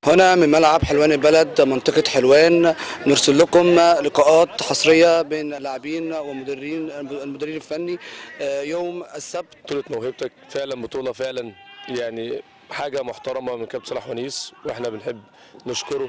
هنا من ملعب حلوان البلد منطقة حلوان نرسل لكم لقاءات حصرية بين اللاعبين ومدربين المدير الفني آه، يوم السبت بطولة موهبتك فعلا بطولة فعلا يعني حاجة محترمة من كابتن صلاح ونيس واحنا بنحب نشكره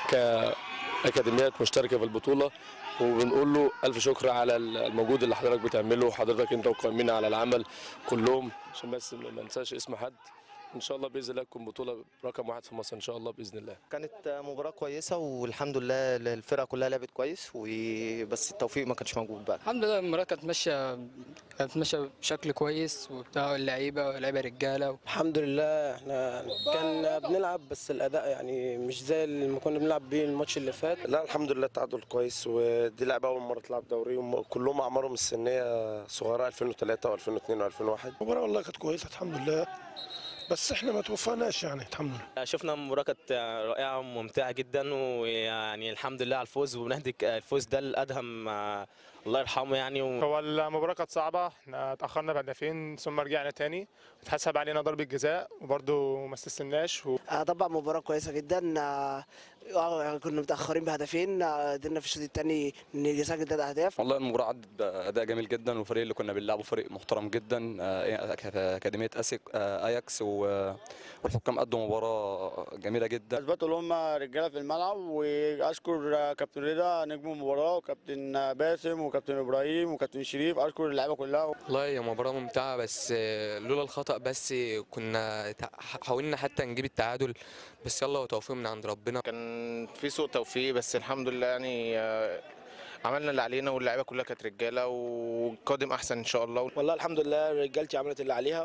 كأكاديميات مشتركة في البطولة وبنقول له ألف شكر على المجهود اللي حضرتك بتعمله وحضرتك أنت وقائمين على العمل كلهم عشان بس ما ننساش اسم حد إن شاء الله بإذن الله تكون بطولة رقم واحد في مصر إن شاء الله بإذن الله كانت مباراة كويسة والحمد لله الفرقة كلها لعبت كويس وبس التوفيق ما كانش موجود بقى الحمد لله المباراة كانت ماشية كانت ماشية بشكل كويس وبتاع اللعيبة لعيبة رجالة الحمد لله احنا كان بنلعب بس الاداء يعني مش زي اللي ما كنا بنلعب بيه الماتش اللي فات لا الحمد لله التعادل كويس ودي لعبه اول مره تلعب دوري وكلهم اعمارهم السنيه صغيره 2003 و2002 و2001 المباراة والله كانت كويسة الحمد لله بس احنا ما توفقناش يعني الحمد لله شفنا مباراة كانت رائعة وممتعة جدا ويعني الحمد لله على الفوز وبنهدي الفوز ده لأدهم آه، الله يرحمه يعني و... هو المباراة كانت صعبة احنا اتأخرنا بهدفين ثم رجعنا تاني اتحسب علينا ضربة جزاء وبرضه ما استسلمناش و... آه، طبعا مباراة كويسة جدا آه، آه، كنا متأخرين بهدفين آه، قدرنا في الشوط الثاني نسجل أهداف والله المباراة عدت بأداء جميل جدا والفريق اللي كنا بنلعبه فريق محترم جدا آه، أك- أكاديمية أسيك آه، أياكس و- والحكام قدوا مباراة جميلة جدا اثبتوا اللي هم رجاله في الملعب واشكر كابتن رضا نجم المباراه وكابتن باسم وكابتن ابراهيم وكابتن شريف اشكر اللعيبه كلها والله هي مباراة ممتعة بس آه، لولا الخطأ بس كنا تع- حاولنا حتى نجيب التعادل بس يلا وتوفيق من عند ربنا كان في سوء توفيق بس الحمد لله يعني آه، عملنا اللي علينا واللعيبة كلها كانت رجالة والقادم أحسن إن شاء الله والله الحمد لله رجالتي عملت اللي عليها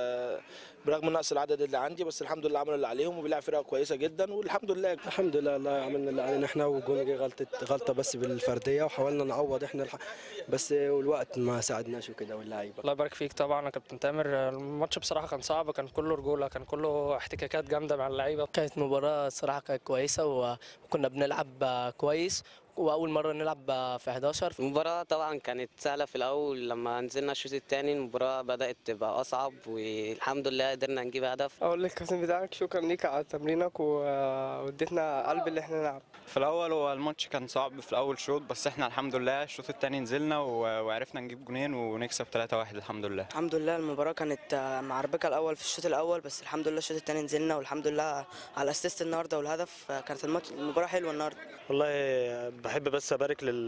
وبرغم نقص العدد اللي عندي بس الحمد لله عملوا اللي عليهم وبيلعب فرقه كويسه جدا والحمد لله الحمد لله الله عملنا اللي علينا احنا والجون جه غلطه غلطه بس بالفرديه وحاولنا نعوض احنا الح... بس والوقت ما ساعدناش وكده واللعيبه الله يبارك فيك طبعا يا كابتن تامر الماتش بصراحة كان صعب كان كله رجولة كان كله احتكاكات جامدة مع اللعيبة كانت مباراة صراحة كانت كويسة و- وكنا بنلعب كويس وأول مرة نلعب في 11 المباراة طبعا كانت سهلة في الأول لما نزلنا الشوط التاني المباراة بدأت تبقى أصعب والحمد لله قدرنا نجيب هدف أقول للكابتن بتاعك شكرا ليك على تمرينك واديتنا قلب اللي احنا نلعب في الاول هو الماتش كان صعب في الاول شوط بس احنا الحمد لله الشوط الثاني نزلنا و- وعرفنا نجيب جونين ونكسب 3-1 الحمد لله الحمد لله المباراة كانت معربكة الأول في الشوط الأول بس الحمد لله الشوط الثاني نزلنا والحمد لله على الأسيست النهاردة والهدف كانت الماتش المباراة حلوة النهاردة والله بحب بس ابارك لل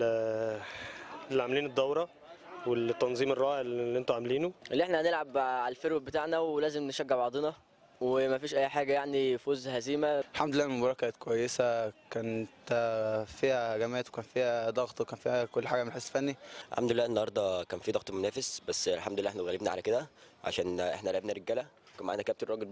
اللي عاملين الدوره والتنظيم الرائع اللي انتوا عاملينه اللي احنا هنلعب على الفيرو بتاعنا ولازم نشجع بعضنا ومفيش أي حاجة يعني فوز هزيمة الحمد لله المباراه كانت كويسه كانت آه، فيها جماعات وكان فيها ضغط وكان فيها كل حاجه من الحيث الفني الحمد لله النهاردة كان في ضغط منافس بس الحمد لله احنا غالبنا على كده عشان احنا لعبنا رجالة كان معانا كابتن راجل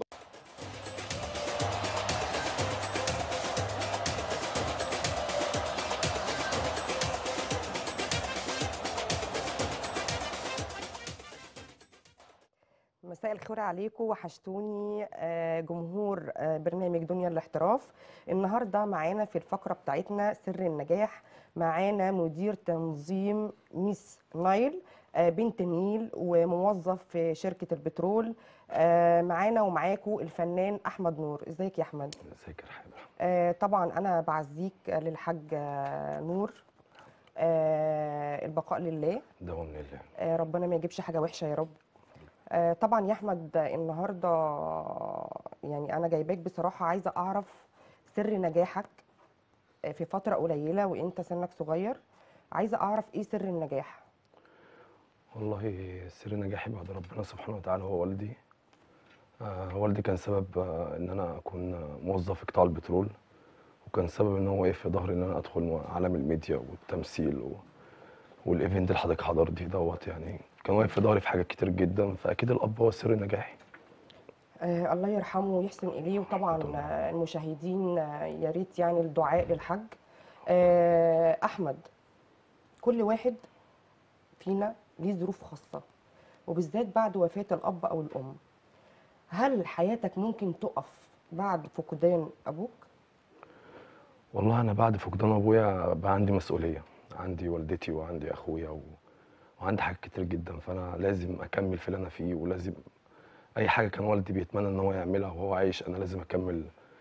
مساء الخير عليكم وحشتوني آه، جمهور آه، برنامج دنيا الاحتراف النهارده معانا في الفقره بتاعتنا سر النجاح معانا مدير تنظيم ميس نايل آه، بنت النيل وموظف في شركه البترول آه، معانا ومعاكم الفنان احمد نور ازيك يا احمد ازيك يا رحاب آه، طبعا انا بعزيك للحاج آه، نور آه، البقاء لله دوام لله آه، ربنا ما يجيبش حاجه وحشه يا رب آه، طبعا يا احمد النهارده يعني انا جايباك بصراحه عايزه اعرف سر نجاحك آه، في فتره قليله وانت سنك صغير عايزه اعرف ايه سر النجاح والله سر نجاحي بعد ربنا سبحانه وتعالى هو والدي آه والدي كان سبب آه ان انا اكون آه، موظف في قطاع البترول وكان سبب ان هو وقف في ظهري ان انا ادخل عالم الميديا والتمثيل و... والايفنت اللي حضرتك حضرتيه دوت يعني كان واقف في ظهري في حاجات كتير جدا فاكيد الاب هو سر نجاحي آه، الله يرحمه ويحسن اليه وطبعا آه، المشاهدين آه، يا ريت يعني الدعاء للحج آه، احمد كل واحد فينا ليه ظروف خاصه وبالذات بعد وفاه الاب او الام هل حياتك ممكن تقف بعد فقدان ابوك والله انا بعد فقدان ابويا بقى عندي مسؤوليه عندي والدتي وعندي اخويا و... وعندي حاجات كتير جدا فانا لازم اكمل في اللي انا فيه ولازم اي حاجه كان والدي بيتمنى ان هو يعملها وهو عايش انا لازم اكمل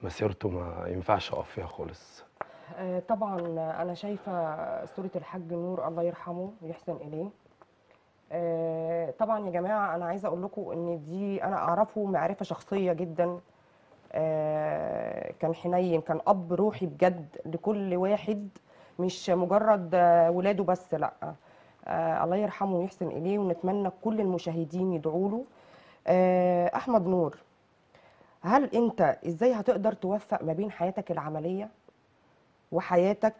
مسيرته ما ينفعش اقف فيها خالص آه، طبعا انا شايفه صوره الحاج نور الله يرحمه ويحسن اليه آه، طبعا يا جماعه انا عايزه اقول لكم ان دي انا اعرفه معرفه شخصيه جدا آه، كان حنين كان اب روحي بجد لكل واحد مش مجرد آه، ولاده بس لا آه، الله يرحمه ويحسن اليه ونتمنى كل المشاهدين يدعوا له آه، احمد نور هل انت ازاي هتقدر توفق ما بين حياتك العمليه وحياتك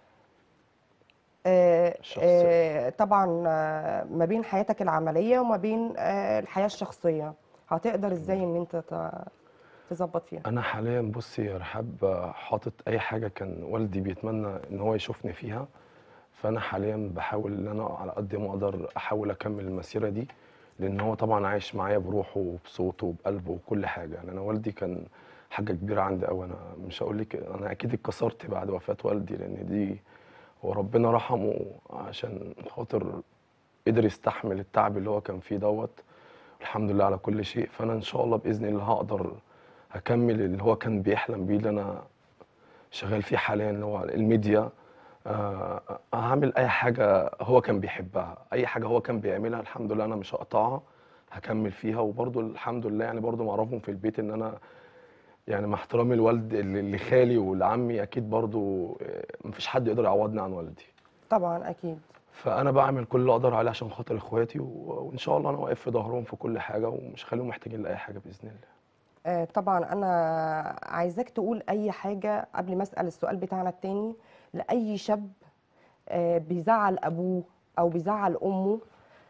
آه، آه، طبعا آه، ما بين حياتك العمليه وما بين آه، الحياه الشخصيه هتقدر ازاي ان انت ت- تظبط فيها انا حاليا بصي يا رحاب آه، حاطط اي حاجه كان والدي بيتمنى ان هو يشوفني فيها فانا حاليا بحاول ان انا على قد ما اقدر احاول اكمل المسيره دي لان هو طبعا عايش معايا بروحه وبصوته وبقلبه وكل حاجه يعني انا والدي كان حاجه كبيره عندي قوي انا مش هقول لك انا اكيد اتكسرت بعد وفاه والدي لان دي هو ربنا رحمه عشان خاطر قدر يستحمل التعب اللي هو كان فيه دوت الحمد لله على كل شيء فانا ان شاء الله باذن الله هقدر هكمل اللي هو كان بيحلم بيه اللي انا شغال فيه حاليا اللي هو الميديا آه، هعمل اي حاجه هو كان بيحبها اي حاجه هو كان بيعملها الحمد لله انا مش هقطعها هكمل فيها وبرضو الحمد لله يعني برضو معرفهم في البيت ان انا يعني مع احترامي الوالد لخالي ولعمي اكيد برضو آه، مفيش حد يقدر يعوضني عن والدي طبعا اكيد فانا بعمل كل اللي اقدر عليه عشان خاطر اخواتي و- وان شاء الله انا واقف في ظهرهم في كل حاجه ومش هخليهم محتاجين لاي حاجه باذن الله آه، طبعا انا عايزاك تقول اي حاجه قبل ما اسال السؤال بتاعنا التاني لاي شاب آه، بيزعل ابوه او بيزعل امه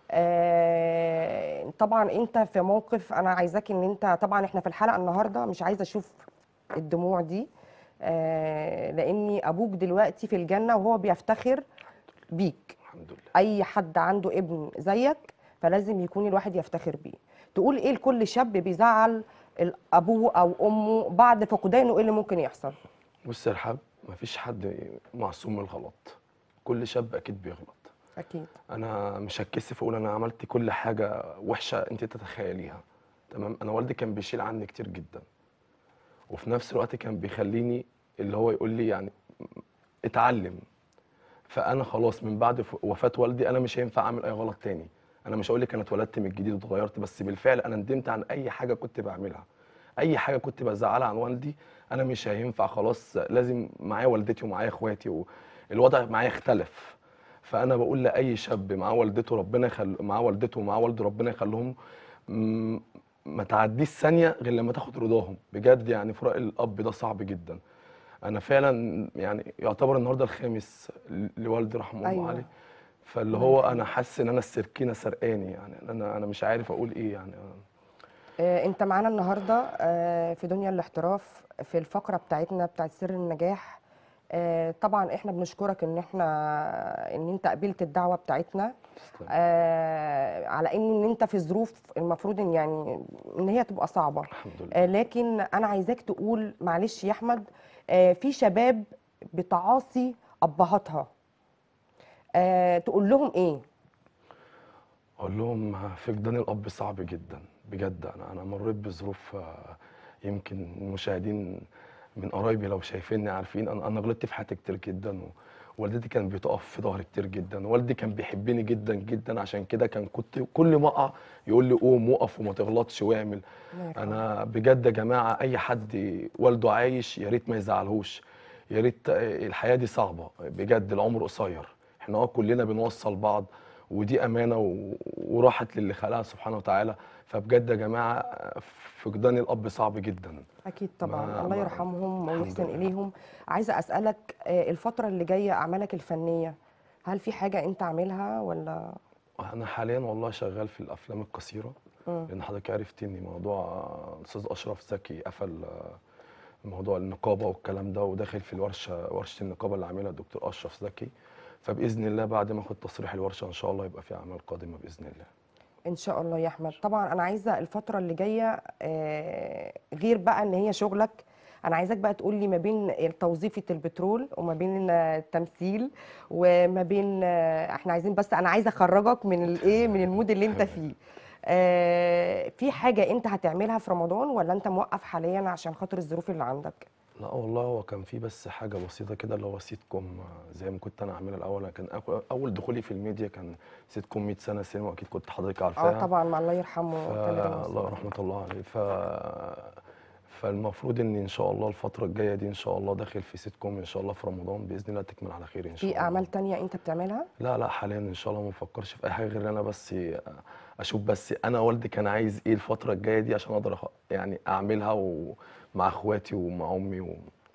آه، طبعا انت في موقف انا عايزاك ان انت طبعا احنا في الحلقه النهارده مش عايزه اشوف الدموع دي آه، لاني ابوك دلوقتي في الجنه وهو بيفتخر بيك الحمد لله اي حد عنده ابن زيك فلازم يكون الواحد يفتخر بيه تقول ايه لكل شاب بيزعل ال- ابوه او امه بعد فقدانه ايه اللي ممكن يحصل بص يا رحاب مفيش حد معصوم من الغلط كل شاب اكيد بيغلط اكيد انا مش هتكسف اقول انا عملت كل حاجه وحشه انت تتخيليها تمام انا والدي كان بيشيل عني كتير جدا وفي نفس الوقت كان بيخليني اللي هو يقول لي يعني اتعلم فانا خلاص من بعد ف- وفاه والدي انا مش هينفع اعمل اي غلط تاني انا مش هقول لك انا اتولدت من جديد واتغيرت بس بالفعل انا ندمت عن اي حاجه كنت بعملها اي حاجه كنت بزعلها عن والدي انا مش هينفع خلاص لازم معايا والدتي ومعايا اخواتي والوضع معايا اختلف فانا بقول لاي شاب معاه والدته ربنا يخل معاه والدته ومعاه والده ربنا يخليهم م- ما تعديش ثانيه غير لما تاخد رضاهم بجد يعني فراق الاب ده صعب جدا انا فعلا يعني يعتبر النهارده الخامس ل- لوالدي رحمه الله أيوة. عليه فاللي الله هو يرحمه. انا حاسس ان انا السركينه سرقاني يعني انا انا مش عارف اقول ايه يعني آه، انت معانا النهارده آه، في دنيا الاحتراف في الفقره بتاعتنا بتاعت سر النجاح آه، طبعا احنا بنشكرك ان احنا ان انت قبلت الدعوه بتاعتنا آه، على ان ان انت في ظروف المفروض ان يعني ان هي تبقى صعبه الحمد لله آه، لكن انا عايزاك تقول معلش يا احمد آه، في شباب بتعاصي ابهاتها آه، تقول لهم ايه اقول لهم فقدان الاب صعب جدا بجد انا انا مريت بظروف آه، يمكن المشاهدين من قرايبي لو شايفيني عارفين انا انا غلطت في حياتي كتير جدا ووالدتي كانت بتقف في ظهري كتير جدا والدي كان بيحبني جدا جدا عشان كده كان كنت كل ما اقع يقول لي قوم وقف وما تغلطش واعمل الله يرحمه. انا بجد يا جماعه اي حد والده عايش يا ريت ما يزعلهوش يا ريت آه، الحياه دي صعبه بجد العمر قصير احنا اه كلنا بنوصل بعض ودي امانه و- وراحت للي خلقها سبحانه وتعالى فبجد يا جماعه آه، فقدان الاب صعب جدا اكيد طبعا ما- الله ما- يرحمهم الحمد ويحسن لله. اليهم عايزه اسالك آه، الفتره اللي جايه اعمالك الفنيه هل في حاجه انت عاملها ولا انا حاليا والله شغال في الافلام القصيره مم. لان حضرتك عرفت ان موضوع آه، الاستاذ اشرف زكي قفل آه، موضوع النقابه والكلام ده وداخل في الورشه ورشه النقابه اللي عاملها الدكتور اشرف زكي فباذن الله بعد ما اخد تصريح الورشه ان شاء الله يبقى في اعمال قادمه باذن الله ان شاء الله يا احمد طبعا انا عايزه الفتره اللي جايه آه، غير بقى ان هي شغلك انا عايزاك بقى تقول لي ما بين توظيفه البترول وما بين آه، التمثيل وما بين آه، احنا عايزين بس انا عايزه اخرجك من الايه من المود اللي انت فيه آه، في حاجه انت هتعملها في رمضان ولا انت موقف حاليا عشان خاطر الظروف اللي عندك لا والله هو كان في بس حاجة بسيطة كده اللي هو سيت كوم آه، زي ما كنت أنا عاملها الأول أنا كان أكو- أول دخولي في الميديا كان سيت كوم 100 سنة سينما وأكيد كنت حضرتك عارفاها اه طبعا مع الله يرحمه ف... تامر الله المصري. رحمة الله عليه ف... فالمفروض ان ان شاء الله الفترة الجاية دي ان شاء الله داخل في سيت كوم ان شاء الله في رمضان بإذن الله تكمل على خير ان شاء في الله اعمال تانية انت بتعملها لا لا حاليا ان شاء الله ما بفكرش في اي حاجة غير انا بس اشوف بس انا والدي كان عايز ايه الفترة الجاية دي عشان اقدر أخ- يعني اعملها ومع اخواتي ومع امي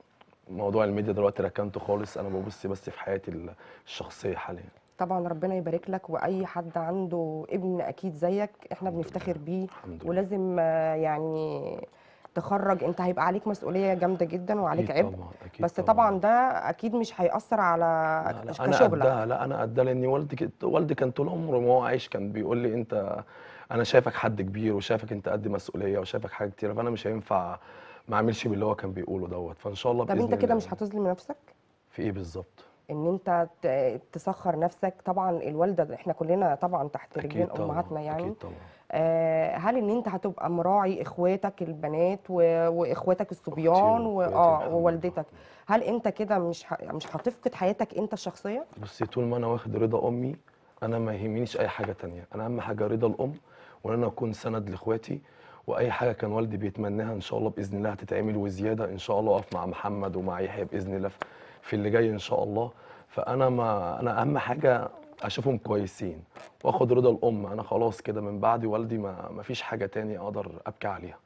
وموضوع الميديا دلوقتي ركنته خالص انا ببص بس في حياتي الشخصية حاليا طبعا ربنا يبارك لك واي حد عنده ابن اكيد زيك احنا بنفتخر بيه ولازم آه، يعني تخرج انت هيبقى عليك مسؤوليه جامده جدا وعليك أكيد عبء طبعا أكيد بس طبعا ده اكيد مش هيأثر على لا لا انا كشغلك قدها لا انا قدها لان والدي كت- والدي كان طول عمره ما هو عايش كان بيقول لي انت انا شايفك حد كبير وشايفك انت قد مسؤوليه وشايفك حاجه كتير فانا مش هينفع ما اعملش باللي هو كان بيقوله دوت فان شاء الله طب باذن انت كده الله مش هتظلم نفسك في ايه بالظبط ان انت ت- تسخر نفسك طبعا الوالده احنا كلنا طبعا تحت رجلين اكيد طبعا امهاتنا يعني اكيد طبعا آه، هل ان انت هتبقى مراعي اخواتك البنات و- واخواتك الصبيان وأختي واه الحمد ووالدتك هل انت كده مش ه... مش هتفقد حياتك انت الشخصيه بصي طول ما انا واخد رضا امي انا ما يهمنيش اي حاجه تانية انا اهم حاجه رضا الام وان انا اكون سند لاخواتي واي حاجه كان والدي بيتمناها ان شاء الله باذن الله هتتعمل وزياده ان شاء الله اقف مع محمد ومع يحيى باذن الله في- في اللي جاي ان شاء الله فانا ما انا اهم حاجه اشوفهم كويسين واخد رضا الام انا خلاص كده من بعد والدي ما ما فيش حاجه تاني اقدر ابكي عليها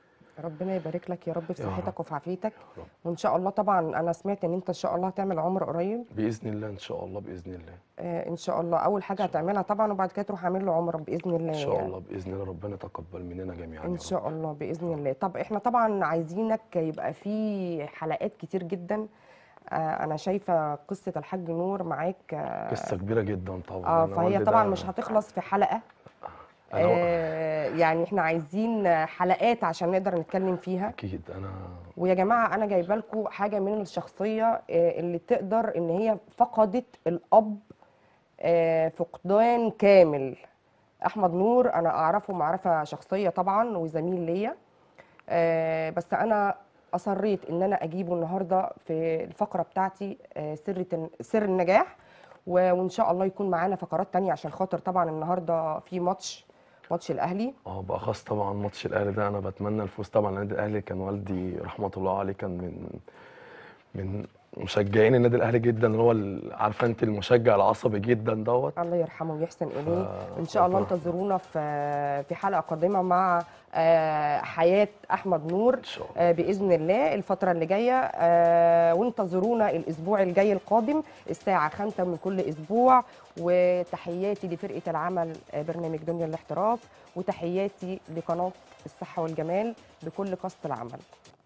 ربنا يبارك لك يا رب في يا رب. صحتك وفي عافيتك وان شاء الله طبعا انا سمعت ان انت ان شاء الله هتعمل عمره قريب باذن الله ان شاء الله باذن الله آه ان شاء الله اول حاجه هتعملها طبعا وبعد كده تروح عامل له عمره باذن الله ان شاء يعني. الله باذن الله ربنا يتقبل مننا جميعا يا ان رب. شاء الله باذن الله طب احنا طبعا عايزينك يبقى في حلقات كتير جدا آه انا شايفه قصه الحاج نور معاك آه قصه كبيره جدا طبعا اه أنا فهي والدي طبعا ده- مش هتخلص في حلقه أنا- آه يعني احنا عايزين حلقات عشان نقدر نتكلم فيها اكيد انا ويا جماعه انا جايبه لكم حاجه من الشخصيه آه، اللي تقدر ان هي فقدت الاب آه، فقدان كامل احمد نور انا اعرفه معرفه شخصيه طبعا وزميل ليا آه، بس انا اصريت ان انا اجيبه النهارده في الفقره بتاعتي آه، سر تن- سر النجاح و- وان شاء الله يكون معانا فقرات تانية عشان خاطر طبعا النهارده في ماتش ماتش الاهلي اه باخص طبعا ماتش الاهلي ده انا بتمنى الفوز طبعا النادي الاهلي كان والدي رحمه الله عليه كان من من مشجعين النادي الاهلي جدا اللي هو ال- عارفه انت المشجع العصبي جدا دوت الله يرحمه ويحسن اليه ف- ان شاء الله ربنا- انتظرونا في في حلقه قادمه مع آه، حياه احمد نور آه، باذن الله الفتره اللي جايه آه، وانتظرونا الاسبوع الجاي القادم الساعه 5 من كل اسبوع وتحياتي لفرقه العمل آه، برنامج دنيا الاحتراف وتحياتي لقناه الصحه والجمال بكل قصد العمل